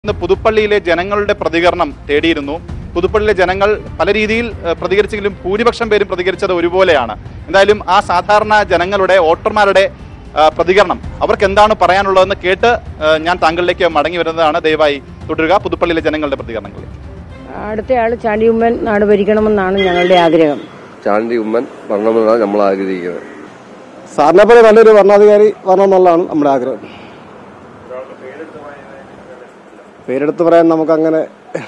ഇന്ന് പുതുപ്പള്ളിയിലെ ജനങ്ങളുടെ പ്രതികരണം തേടിയിരുന്നു പുതുപ്പള്ളിയിലെ ജനങ്ങൾ പല രീതിയിൽ ഏഹ്, പ്രതികരിച്ചെങ്കിലും ഭൂരിപക്ഷം പേരും പ്രതികരിച്ചത് ഒരുപോലെയാണ് എന്തായാലും ആ സാധാരണ ജനങ്ങളുടെ വോട്ടർമാരുടെ ആ, പ്രതികരണം അവർക്ക് എന്താണ് പറയാനുള്ളതെന്ന് കേട്ട് ഏഹ്, ഞാൻ താങ്കളിലേക്ക് മടങ്ങി വരുന്നതാണ് ദയവായി തുടരുക പുതുപ്പള്ളിയിലെ ജനങ്ങളുടെ പ്രതികരണങ്ങൾ അടുത്തയാൾ ചാണ്ടിയുമ്മൻ നാട് ഭരിക്കണമെന്നാണ് ഞങ്ങളുടെ ആഗ്രഹം ചാണ്ടി ഉമ്മൻ വരണമെന്നാണ് നമ്മൾ ആഗ്രഹിക്കുന്നത് സാറിനെ പോലെ നല്ലൊരു ഭരണാധികാരി വരണമെന്നുള്ളതാണ് നമ്മുടെ ആഗ്രഹം പേരെടുത്ത് പറയാൻ നമുക്കങ്ങനെ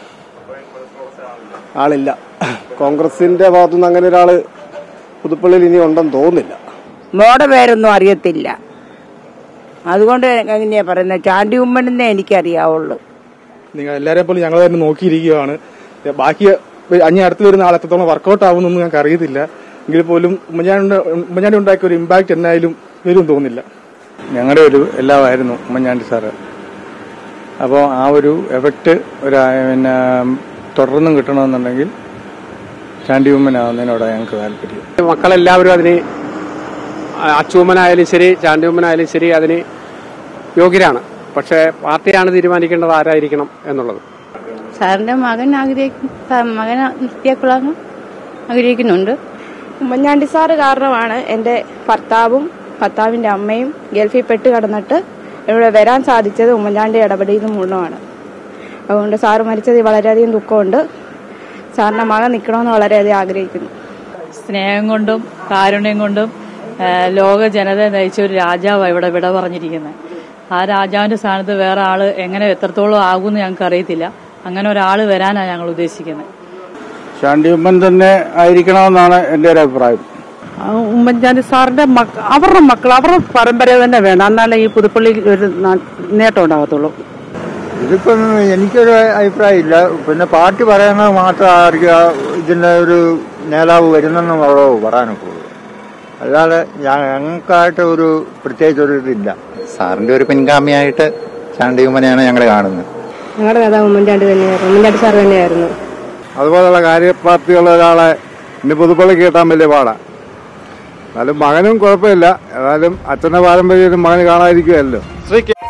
ആളില്ല കോൺഗ്രസിന്റെ ഭാഗത്തുനിന്ന് അങ്ങനെ ഒരാള് പുതുപ്പള്ളിയിൽ ഇനി ഉണ്ടെന്ന് തോന്നുന്നില്ല മോടെ പേരൊന്നും അറിയത്തില്ല അതുകൊണ്ട് എങ്ങനെയാ പറയുന്നത് ചാണ്ടി ഉമ്മനെന്നേ എനിക്കറിയാവുള്ളൂ നിങ്ങൾ എല്ലാവരെയും പോലും ഞങ്ങൾ തന്നെ നോക്കിയിരിക്കുകയാണ് ബാക്കി അഞ്ഞ അടുത്ത് വരുന്ന ആൾ എത്രത്തോളം വർക്കൗട്ട് ആവുമെന്നൊന്നും ഞങ്ങൾക്ക് അറിയത്തില്ല എങ്കിൽ പോലും ഉമ്മൻചാണ്ടി ഉമ്മൻചാണ്ടി ഉണ്ടാക്കിയ ഒരു ഇമ്പാക്ട് എന്നായാലും വരും തോന്നില്ല ഞങ്ങളുടെ ഒരു എല്ലാമായിരുന്നു ഉമ്മൻചാണ്ടി സാറ് അപ്പോൾ ആ ഒരു എഫക്റ്റ് ഒരു ആ, പിന്നെ തുടർന്നും കിട്ടണമെന്നുണ്ടെങ്കിൽ ചാണ്ടി ഉമ്മനാവുന്നതിനോടാണ് ഞങ്ങൾക്ക് താല്പര്യം മക്കളെല്ലാവരും അതിന് അച്ചൂമ്മനായാലും ശരി ചാണ്ടിയമ്മനായാലും ശരി അതിന് യോഗ്യരാണ് പക്ഷേ പാർട്ടിയാണ് തീരുമാനിക്കേണ്ടത് ആരായിരിക്കണം എന്നുള്ളത് സാറിന്റെ മകൻ ആഗ്രഹിക്കും മകൻ നിർത്തിയാക്കൊള്ളാന്ന് ആഗ്രഹിക്കുന്നുണ്ട് ഉമ്മൻചാണ്ടി സാറ് കാരണമാണ് എൻ്റെ ഭർത്താവും ഭർത്താവിൻ്റെ അമ്മയും ഗൾഫിൽ പെട്ട് കിടന്നിട്ട് ഇവിടെ വരാൻ സാധിച്ചത് ഉമ്മൻചാണ്ടി ഇടപെടൽ മൂലമാണ് അതുകൊണ്ട് സാറ് മരിച്ചതിൽ വളരെയധികം ദുഃഖമുണ്ട് സാറിൻ്റെ മകൻ നിൽക്കണമെന്ന് വളരെയധികം ആഗ്രഹിക്കുന്നു സ്നേഹം കൊണ്ടും കാരുണ്യം കൊണ്ടും ആ, ലോക ജനതയെ നയിച്ച ഒരു രാജാവാണ് ഇവിടെ വിട പറഞ്ഞിരിക്കുന്നത് ആ രാജാവിന്റെ സ്ഥാനത്ത് വേറെ ആള് എങ്ങനെ എത്രത്തോളം ആകുമെന്ന് ഞങ്ങൾക്ക് അറിയത്തില്ല അങ്ങനെ ഒരാൾ വരാനാണ് ഞങ്ങൾ ഉദ്ദേശിക്കുന്നത് ചാണ്ടി ഉമ്മൻ തന്നെ ആയിരിക്കണമെന്നാണ് എൻ്റെ ഒരു അഭിപ്രായം ഉമ്മൻചാണ്ടി സാറിന്റെ അവരുടെ മക്കൾ അവരുടെ പരമ്പര തന്നെ വേണം എന്നാലേ ഈ പുതുപ്പള്ളി ഒരു നേട്ടം ഉണ്ടാകത്തുള്ളൂ ഇതിപ്പം എനിക്കൊരു അഭിപ്രായമില്ല പിന്നെ പാർട്ടി പറയുന്നത് മാത്രം ആർക്കും ആ ഇതിന്റെ ഒരു നേതാവ് വരുന്നെന്നുള്ളതോ പറയാനൊക്കെ ഉള്ളൂ അല്ലാതെ ഞ- ഞങ്ങൾക്കായിട്ട് ഒരു പ്രത്യേകിച്ച് ഒരു ഇതില്ല സാറിന്റെ ഒരു പിൻഗാമിയായിട്ട് ചാണ്ടിയുമ്മനെയാണ് ഞങ്ങൾ കാണുന്നത് ഞങ്ങളുടെ നേതാവ് ഉമ്മൻചാണ്ടി തന്നെയായിരുന്നു ഉമ്മൻചാണ്ടി സാർ തന്നെയായിരുന്നു അതുപോലുള്ള കാര്യപ്രാപ്തിയുള്ള ഒരാളെ ഇനി പുതുപ്പള്ളിക്ക് കിട്ടാൻ വലിയ പാടാ എന്നാലും മകനും കുഴപ്പമില്ല ഏതായാലും അച്ഛന്റെ പാരമ്പര്യം മകന് കാണാതിരിക്കുമല്ലോ ശ്രീ കെ